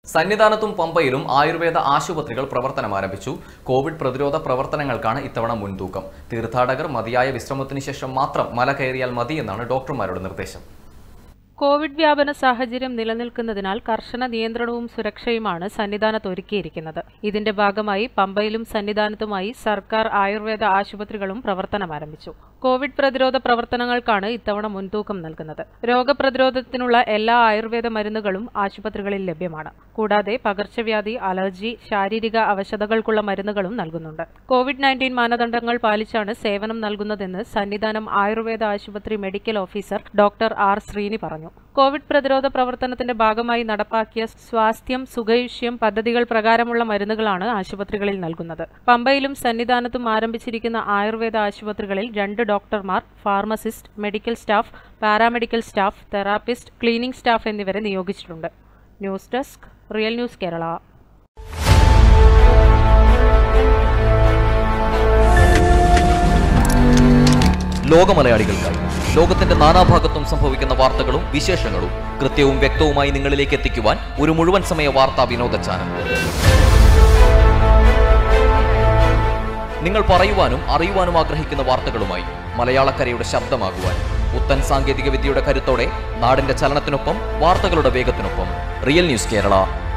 സന്നിധാനത്തും പമ്പയിലും ആയുർവേദ ആശുപത്രികൾ പ്രവർത്തനം ആരംഭിച്ചു കോവിഡ് പ്രതിരോധ പ്രവർത്തനങ്ങൾക്കാണ് ഇത്തവണ മുൻതൂക്കം തീർത്ഥാടകർ മതിയായ വിശ്രമത്തിന് ശേഷം മാത്രം മല കയറിയാൽ മതിയെന്നാണ് ഡോക്ടർമാരുടെ നിർദ്ദേശം കോവിഡ് വ്യാപന സാഹചര്യം നിലനിൽക്കുന്നതിനാൽ കർശന നിയന്ത്രണവും സുരക്ഷയുമാണ് സന്നിധാനത്ത് ഒരുക്കിയിരിക്കുന്നത് ഇതിന്റെ ഭാഗമായി പമ്പയിലും സന്നിധാനത്തുമായി സർക്കാർ ആയുർവേദ ആശുപത്രികളും പ്രവർത്തനം ആരംഭിച്ചു കോവിഡ് പ്രതിരോധ പ്രവർത്തനങ്ങൾക്കാണ് ഇത്തവണ മുൻതൂക്കം നൽകുന്നത് രോഗപ്രതിരോധത്തിനുള്ള എല്ലാ ആയുർവേദ മരുന്നുകളും ആശുപത്രികളിൽ ലഭ്യമാണ് കൂടാതെ പകർച്ചവ്യാധി അലർജി ശാരീരിക അവശതകൾക്കുള്ള മരുന്നുകളും നൽകുന്നുണ്ട് കോവിഡ് നയൻറ്റീൻ മാനദണ്ഡങ്ങൾ പാലിച്ചാണ് സേവനം നൽകുന്നതെന്ന് സന്നിധാനം ആയുർവേദ ആശുപത്രി medical officer doctor R Sreeni പറഞ്ഞു കോവിഡ് പ്രതിരോധ പ്രവർത്തനത്തിന്റെ ഭാഗമായി നടപ്പാക്കിയ സ്വാസ്ഥ്യം സുഖയുഷ്യം പദ്ധതികൾ പ്രകാരമുള്ള മരുന്നുകളാണ് ആശുപത്രികളിൽ നൽകുന്നത് പമ്പയിലും സന്നിധാനത്തും ആരംഭിച്ചിരിക്കുന്ന ആയുർവേദ ആശുപത്രികളിൽ രണ്ട് ഡോക്ടർമാർ pharmacist medical staff paramedical staff therapist cleaning staff എന്നിവരെ നിയോഗിച്ചിട്ടുണ്ട് news desk real news Kerala ലോകമലയാളികൾക്കായി ലോകത്തിന്റെ നാനാഭാഗത്തും സംഭവിക്കുന്ന വാർത്തകളും വിശേഷങ്ങളും കൃത്യവും വ്യക്തവുമായി നിങ്ങളിലേക്ക് എത്തിക്കുവാൻ ഒരു മുഴുവൻ സമയ വാർത്താ വിനോദ ചാനൽ നിങ്ങൾ പറയുവാനും അറിയുവാനും ആഗ്രഹിക്കുന്ന വാർത്തകളുമായി മലയാളക്കരയുടെ ശബ്ദമാകുവാൻ പുത്തൻ സാങ്കേതിക വിദ്യയുടെ കരുത്തോടെ നാടിന്റെ ചലനത്തിനൊപ്പം വാർത്തകളുടെ വേഗത്തിനൊപ്പം റിയൽ ന്യൂസ് കേരള